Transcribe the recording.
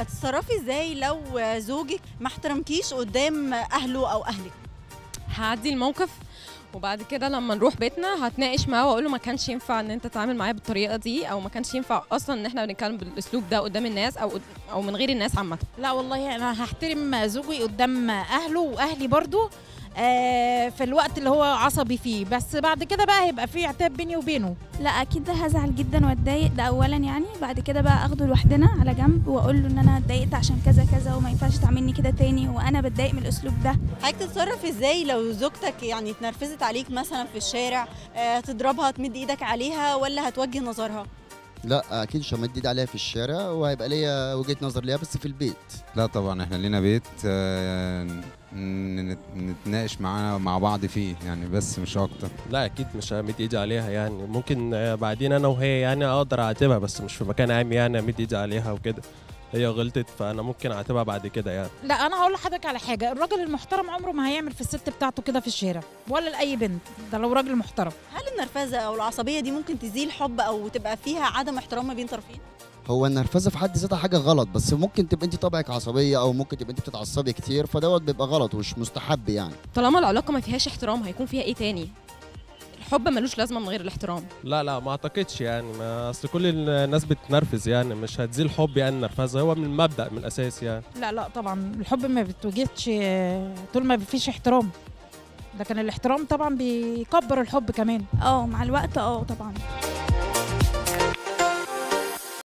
هتتصرفي ازاي لو زوجك ما احترمكيش قدام اهله او اهلك هعدي الموقف وبعد كده لما نروح بيتنا هتناقش معاه واقول له ما كانش ينفع ان انت تتعامل معايا بالطريقه دي او ما كانش ينفع اصلا ان احنا بنتكلم بالاسلوب ده قدام الناس او او من غير الناس عامه لا والله انا هحترم زوجي قدام اهله واهلي برضو آه، في الوقت اللي هو عصبي فيه بس بعد كده بقى هيبقى في عتاب بيني وبينه لا اكيد هزعل جدا واتضايق ده اولا يعني بعد كده بقى اخده لوحدنا على جنب واقول له ان انا اتضايقت عشان كذا كذا وما ينفعش تعاملني كده تاني وانا بتضايق من الاسلوب ده حضرتك تتصرف ازاي لو زوجتك يعني اتنرفزت عليك مثلا في الشارع آه، تضربها تمد ايدك عليها ولا هتوجه نظرها لا اكيد مش همد ايدي عليها في الشارع وهيبقى ليا وجهه نظر ليها بس في البيت لا طبعا احنا لينا بيت آه، ن- نتناقش معانا مع بعض فيه يعني بس مش اكتر لا اكيد مش همد ايدي عليها يعني ممكن آه، بعدين انا وهي يعني اقدر اعاتبها بس مش في مكان عام يعني امد ايدي عليها وكده هي غلطت فانا ممكن اعاتبها بعد كده يعني لا انا هقول لحضرتك على حاجه الراجل المحترم عمره ما هيعمل في الست بتاعته كده في الشارع ولا لاي بنت ده لو راجل محترم هل النرفزه او العصبيه دي ممكن تزيل حب او تبقى فيها عدم احترام ما بين طرفين هو النرفزه في حد ذاتها حاجه غلط بس ممكن تبقى انت طبعك عصبيه او ممكن تبقى انت بتتعصبي كتير فدوت بيبقى غلط ومش مستحب يعني طالما العلاقه ما فيهاش احترام هيكون فيها ايه تاني الحب ملوش لازمه من غير الاحترام لا لا ما اعتقدش يعني ما اصل كل الناس بتنرفز يعني مش هتزيل حب يعني النرفزه هو من المبدا من الاساس يعني لا لا طبعا الحب ما بيتوجدش آه، طول ما فيش احترام لكن الاحترام طبعا بيكبر الحب كمان اه مع الوقت اه طبعا